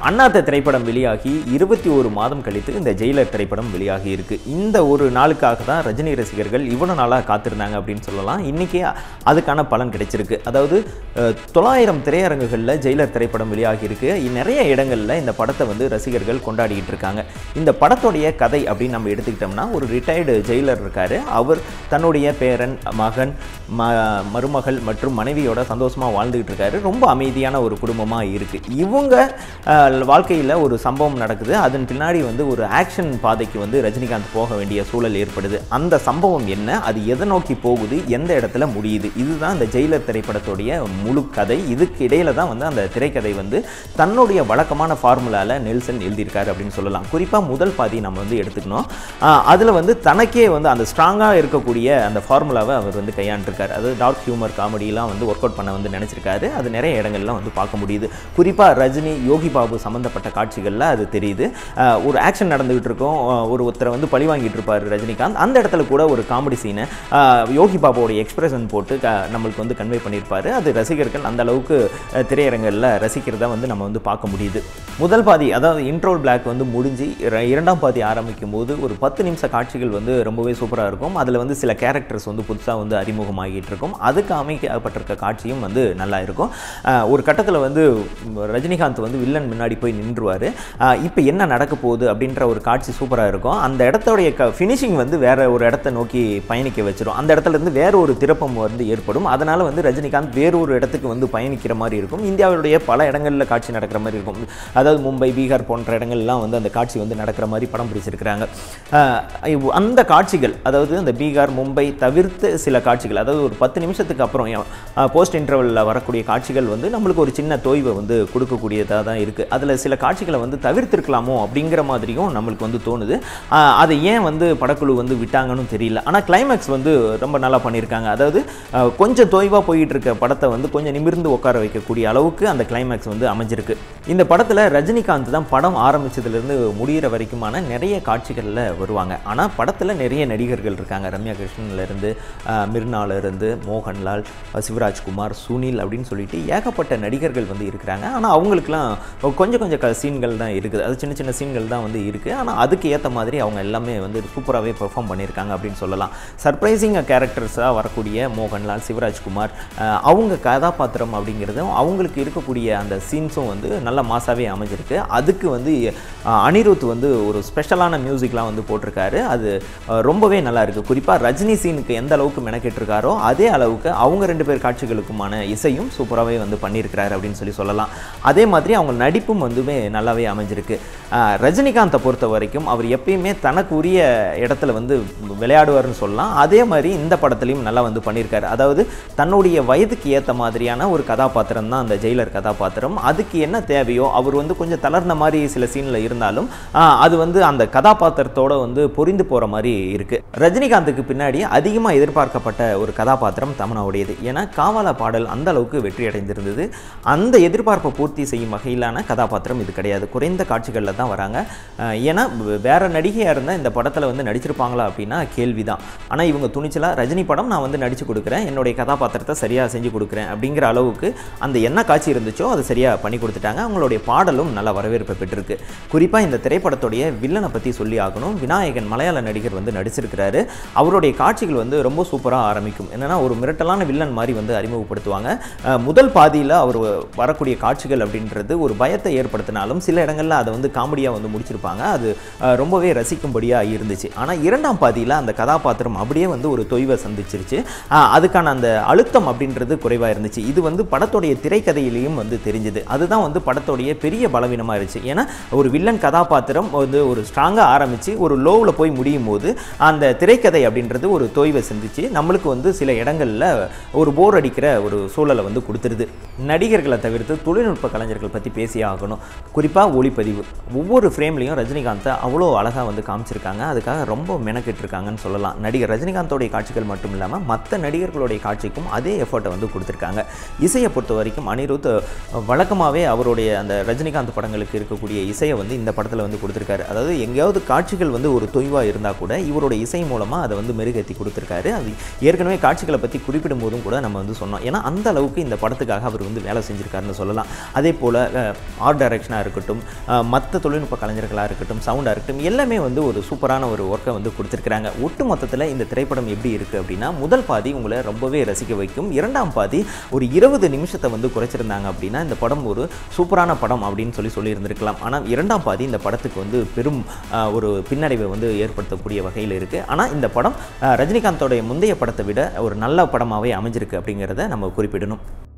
அண்ணாத்த திரைப்படம் வெளியாகி இருபத்தி ஒரு மாதம் கழித்து இந்த ஜெயிலர் திரைப்படம் வெளியாகி இருக்கு இந்த ஒரு நாளுக்காக தான் ரஜினி ரசிகர்கள் இவ்வளோ நாளாக காத்திருந்தாங்க அப்படின்னு சொல்லலாம் இன்றைக்கி அதுக்கான பலன் கிடைச்சிருக்கு அதாவது அஹ், தொள்ளாயிரம் திரையரங்குகளில் ஜெயிலர் திரைப்படம் வெளியாகி இருக்கு நிறைய இடங்களில் இந்த படத்தை வந்து ரசிகர்கள் கொண்டாடிக்கிட்டு இருக்காங்க இந்த படத்துடைய கதை அப்படின்னு நம்ம எடுத்துக்கிட்டோம்னா ஒரு ரிட்டையர்டு ஜெயிலர் இருக்காரு அவர் தன்னுடைய பேரன் மகன் ம மருமகள் மற்றும் மனைவியோட சந்தோஷமாக வாழ்ந்துகிட்டு இருக்காரு ரொம்ப அமைதியான ஒரு குடும்பமாக இருக்குது இவங்க வாழ்க்கையில் ஒரு சம்பவம் நடக்குது அதன் பின்னாடி வந்து ஒரு ஆக்ஷன் பாதைக்கு வந்து ரஜினிகாந்த் போக வேண்டிய சூழல் ஏற்படுது அந்த சம்பவம் என்ன அது எதை நோக்கி போகுது எந்த இடத்துல முடியுது இதுதான் இந்த ஜெயிலர் திரைப்படத்துடைய முழு கதை இதுக்கு இடையில தான் வந்து அந்த திரைக்கதை வந்து தன்னுடைய வழக்கமான ஃபார்முலாவில் நெல்சன் எழுதியிருக்காரு அப்படின்னு சொல்லலாம் குறிப்பாக முதல் பாதி நம்ம வந்து எடுத்துக்கணும் அதில் வந்து தனக்கே வந்து அந்த ஸ்ட்ராங்காக இருக்கக்கூடிய அந்த ஃபார்முலாவை அவர் வந்து கையாண்டிருக்காரு அது டார்க் ஹியூமர் காமெடியெலாம் வந்து ஒர்க் அவுட் பண்ண வந்து நினச்சிருக்காரு அது நிறைய இடங்கள்லாம் வந்து பார்க்க முடியுது குறிப்பாக ரஜினி யோகி பாபு சம்மந்தப்பட்ட காட்சிகளில் அது தெரியுது அஹ் ஒரு ஆக்ஷன் நடந்துகிட்டு இருக்கும் அஹ் ஒரு ஒருத்தரை வந்து பழி வாங்கிட்டு இருப்பார் ரஜினிகாந்த் அந்த இடத்துல கூட ஒரு காமெடி சீனை யோகி பாபுவோட எக்ஸ்பிரஷன் போட்டு க நம்மளுக்கு வந்து கன்வே பண்ணியிருப்பாரு அது ரசிகர்கள் அந்த அளவுக்கு அஹ், திரையரங்குகளில் ரசிக்கிறத வந்து நம்ம வந்து பார்க்க முடியுது முதல் பாதி அதாவது இன்ட்ரோல் பிளாக் வந்து முடிஞ்சு இர- இரண்டாம் பாதி ஆரம்பிக்கும் போது ஒரு பத்து நிமிஷ காட்சிகள் வந்து ரொம்பவே சூப்பராக இருக்கும் அதில் வந்து சில கேரக்டர்ஸ் வந்து புதுசாக வந்து அறிமுகமாகிட்டு இருக்கும் அதுக்கு அமைக்கப்பட்டிருக்க காட்சியும் வந்து நல்லா இருக்கும் அஹ், ஒரு கட்டத்தில் வந்து ம், ரஜினிகாந்த் வந்து வில்லன் முன்னாடி போய் நின்றுவார் இப்போ என்ன நடக்க போகுது அப்படின்ற ஒரு காட்சி சூப்பராக இருக்கும் அந்த இடத்தோடைய க ஃபினிஷிங் வந்து வேற ஒரு இடத்த நோக்கி பயணிக்க வச்சிரும் அந்த இடத்துல இருந்து வேற ஒரு திருப்பம் வந்து ஏற்படும் அதனால் வந்து ரஜினிகாந்த் வேறு ஒரு இடத்துக்கு வந்து பயணிக்கிற மாதிரி இருக்கும் இந்தியாவுடைய பல இடங்களில் காட்சி நடக்கிற மாதிரி இருக்கும் அதாவது மும்பை பீகார் போன்ற இடங்கள்லாம் வந்து அந்த காட்சி வந்து நடக்கிற மாதிரி படம் பிடிச்சிருக்கிறாங்க அஹ் இவ்- அந்த காட்சிகள் அதாவது அந்த பீகார் மும்பை தவிர்த்து சில காட்சிகள் அதாவது ஒரு பத்து நிமிஷத்துக்கு அப்புறம் போஸ்ட் இன்டர்வலில் வரக்கூடிய காட்சிகள் வந்து நம்மளுக்கு ஒரு சின்ன தோய்வை வந்து கொடுக்கக்கூடியதாக தான் இருக்குது அதில் சில காட்சிகளை வந்து தவிர்த்திருக்கலாமோ அப்படிங்கிற மாதிரியும் நம்மளுக்கு வந்து தோணுது அஹ் அதை ஏன் வந்து படக்குழு வந்து விட்டாங்கன்னு தெரியல ஆனால் கிளைமேக்ஸ் வந்து ரொம்ப நல்லா பண்ணியிருக்காங்க அதாவது அஹ் கொஞ்சம் தொய்வாக போயிட்டு இருக்க படத்தை வந்து கொஞ்சம் நிமிர்ந்து உட்கார வைக்கக்கூடிய அளவுக்கு அந்த கிளைமேக்ஸ் வந்து அமைஞ்சிருக்கு இந்த படத்தில் ரஜினிகாந்த் தான் படம் ஆரம்பிச்சதுலேருந்து முடிகிற வரைக்குமான நிறைய காட்சிகளில் வருவாங்க ஆனால் படத்தில் நிறைய நடிகர்கள் இருக்காங்க ரம்யா கிருஷ்ணன்லேருந்து மிர்னாலேருந்து மோகன்லால் அஹ் சிவராஜ்குமார் சுனில் அப்படின்னு சொல்லிட்டு ஏகப்பட்ட நடிகர்கள் வந்து இருக்கிறாங்க ஆனால் அவங்களுக்குலாம் கொஞ்சம் கொஞ்சம் க சீன்கள் தான் இருக்குது அது சின்ன சின்ன சீன்கள் தான் வந்து இருக்குது ஆனால் அதுக்கு ஏற்ற மாதிரி அவங்க எல்லாமே வந்து சூப்பராகவே பெர்ஃபார்ம் பண்ணியிருக்காங்க அப்படின்னு சொல்லலாம் சர்ப்ரைசிங் கேரக்டர்ஸாக வரக்கூடிய மோகன்லால் சிவராஜ்குமார் அஹ் அவங்க கதாபாத்திரம் அப்படிங்கிறதும் அவங்களுக்கு இருக்கக்கூடிய அந்த சீன்ஸும் வந்து நல்ல மாசாவே அமைஞ்சிருக்கு அதுக்கு வந்து அஹ், அனிருத் வந்து ஒரு ஸ்பெஷலான மியூசிக்லாம் வந்து போட்டிருக்காரு அது அஹ், ரொம்பவே நல்லா இருக்குது குறிப்பாக ரஜினி சீனுக்கு எந்த அளவுக்கு மெனக்கெட்டிருக்காரோ அதே அளவுக்கு அவங்க ரெண்டு பேர் காட்சிகளுக்குமான இசையும் சூப்பராகவே வந்து பண்ணியிருக்கிறாரு அப்படின்னு சொல்லி சொல்லலாம் அதே மாதிரி அவங்க நடிப்பும் வந்துமே நல்லாவே அமைஞ்சிருக்கு அஹ், ரஜினிகாந்தை பொறுத்த வரைக்கும் அவர் எப்பயுமே தனக்கு உரிய இடத்துல வந்து விளையாடுவார்னு சொல்லலாம் அதே மாதிரி இந்த படத்துலையும் நல்லா வந்து பண்ணியிருக்காரு அதாவது தன்னுடைய வயதுக்கு ஏற்ற மாதிரியான ஒரு கதாபாத்திரம் தான் அந்த ஜெயிலர் கதாபாத்திரம் அதுக்கு என்ன தேவையோ அவர் வந்து கொஞ்சம் தளர்ந்த மாதிரி சில சீனில் இருந்தாலும் ஆஹ், அது வந்து அந்த கதாபாத்திரத்தோட வந்து பொரிந்து போகிற மாதிரி இருக்கு ரஜினிகாந்துக்கு பின்னாடி அதிகமாக எதிர்பார்க்கப்பட்ட ஒரு கதாபாத்திரம் தமனாவுடையது ஏன்னா காவாலா பாடல் அந்த அளவுக்கு வெற்றி அடைந்திருந்தது அந்த எதிர்பார்ப்பை பூர்த்தி செய்யும் வகையிலான கதாபாத்திரம் இது கிடையாது குறைந்த காட்சிகளில் தான் வராங்க ஆஹ், ஏன்னா வே- வேற நடிகையாக இருந்தால் இந்த படத்தில் வந்து நடிச்சிருப்பாங்களா அப்படின்னா கேள்விதான் ஆனால் இவங்க துணிச்சலாக ரஜினி படம் நான் வந்து நடிச்சு கொடுக்குறேன் என்னுடைய கதாபாத்திரத்தை சரியாக செஞ்சு கொடுக்குறேன் அப்படிங்கிற அளவுக்கு அந்த என்ன காட்சி இருந்துச்சோ அதை சரியாக பண்ணி கொடுத்துட்டாங்க அவங்களுடைய பாடலும் நல்ல வரவேற்பை பெற்றிருக்கு குறிப்பாக இந்த திரைப்படத்துடைய வில்லனை பற்றி சொல்லி ஆகணும் விநாயகன் மலையாள நடிகர் வந்து நடிச்சிருக்கிறாரு அவருடைய காட்சிகள் வந்து ரொம்ப சூப்பராக ஆரம்பிக்கும் என்னன்னா ஒரு மிரட்டலான வில்லன் மாதிரி வந்து அறிமுகப்படுத்துவாங்க அஹ் முதல் பாதியில் அவர் வரக்கூடிய காட்சிகள் அப்படின்றது ஒரு பயத்தை ஏற்படுத்தினாலும் சில இடங்களில் அதை வந்து காமெடியாக வந்து முடிச்சிருப்பாங்க அது அஹ், ரொம்பவே ரசிக்கும்படியாக இருந்துச்சு ஆனால் இரண்டாம் பாதியில் அந்த கதாபாத்திரம் அப்படியே வந்து ஒரு தொய்வை சந்திச்சிருச்சு அஹ், அதுக்கான அந்த அழுத்தம் அப்படின்றது குறைவாக இருந்துச்சு இது வந்து படத்துடைய திரைக்கதையிலையும் வந்து தெரிஞ்சுது அதுதான் வந்து படத்துடைய பெரிய பலவீனமாக இருந்துச்சு ஏன்னா ஒரு வில்லன் கதாபாத்திரம் வந்து ஒரு ஸ்ட்ராங்காக ஆரம்பித்து ஒரு லோவில் போய் முடியும் போது அந்த திரைக்கதை அப்படின்றது ஒரு தொய்வை சந்திச்சு நம்மளுக்கு வந்து சில இடங்களில் ஒரு போர் அடிக்கிற ஒரு சூழலை வந்து கொடுத்துருது நடிகர்களை தவிர்த்து தொழில்நுட்ப கலைஞர்கள் பற்றி பேசியே ஆகணும் குறிப்பாக ஒளிப்பதிவு ஒவ்வொரு ஃப்ரேம்லையும் ரஜினிகாந்தை அவ்வளோ அழகாக வந்து காமிச்சிருக்காங்க அதுக்காக ரொம்ப மெனக்கெட்டு இருக்காங்கன்னு சொல்லலாம் நடிகர் ரஜினிகாந்தோடைய காட்சிகள் மட்டும் இல்லாமல் மற்ற நடிகர்களுடைய காட்சிக்கும் அதே எஃபர்ட்டை வந்து கொடுத்துருக்காங்க இசையை பொறுத்த வரைக்கும் அனிருத் வழக்கமாகவே அவருடைய அந்த ரஜினிகாந்த் படங்களுக்கு இருக்கக்கூடிய இசையை வந்து இந்த படத்தில் வந்து கொடுத்துருக்காரு அதாவது எங்கேயாவது காட்சிகள் வந்து ஒரு தொய்வாக இருந்தால் கூட இவருடைய இசை மூலமாக அதை வந்து மெருகேற்றி கொடுத்துருக்காரு அது ஏற்கனவே காட்சிகளை பற்றி குறிப்பிடும் போதும் கூட நம்ம வந்து சொன்னோம் ஏன்னா அந்த அளவுக்கு இந்த படத்துக்காக அவர் வந்து வேலை செஞ்சிருக்காருன்னு சொல்லலாம் அதே போல் ஆர்ட் டைரக்ஷனாக இருக்கட்டும் மற்ற தொழில்நுட்ப கலைஞர்களாக இருக்கட்டும் சவுண்டாக இருக்கட்டும் எல்லாமே வந்து ஒரு சூப்பரான ஒரு ஒர்க்கை வந்து கொடுத்துருக்குறாங்க ஒட்டு மொத்தத்தில் இந்த திரைப்படம் எப்படி இருக்குது அப்படின்னா முதல் பாதி உங்களை ரொம்பவே ரசிக்க வைக்கும் இரண்டாம் பாதி ஒரு இருபது நிமிஷத்தை வந்து குறைச்சிருந்தாங்க அப்படின்னா இந்த படம் ஒரு சூப்பரான படம் அப்படின்னு சொல்லி சொல்லியிருந்திருக்கலாம் ஆனால் இரண்டாம் பாதி இந்த படத்துக்கு வந்து பெரும் ஆஹ், ஒரு பின்னடைவை வந்து ஏற்படுத்தக்கூடிய வகையில் இருக்குது ஆனால் இந்த படம் ஆஹ், ரஜினிகாந்தோடைய முந்தைய படத்தை விட ஒரு நல்ல படமாகவே அமைஞ்சிருக்கு அப்படிங்கிறத நம்ம குறிப்பிடணும்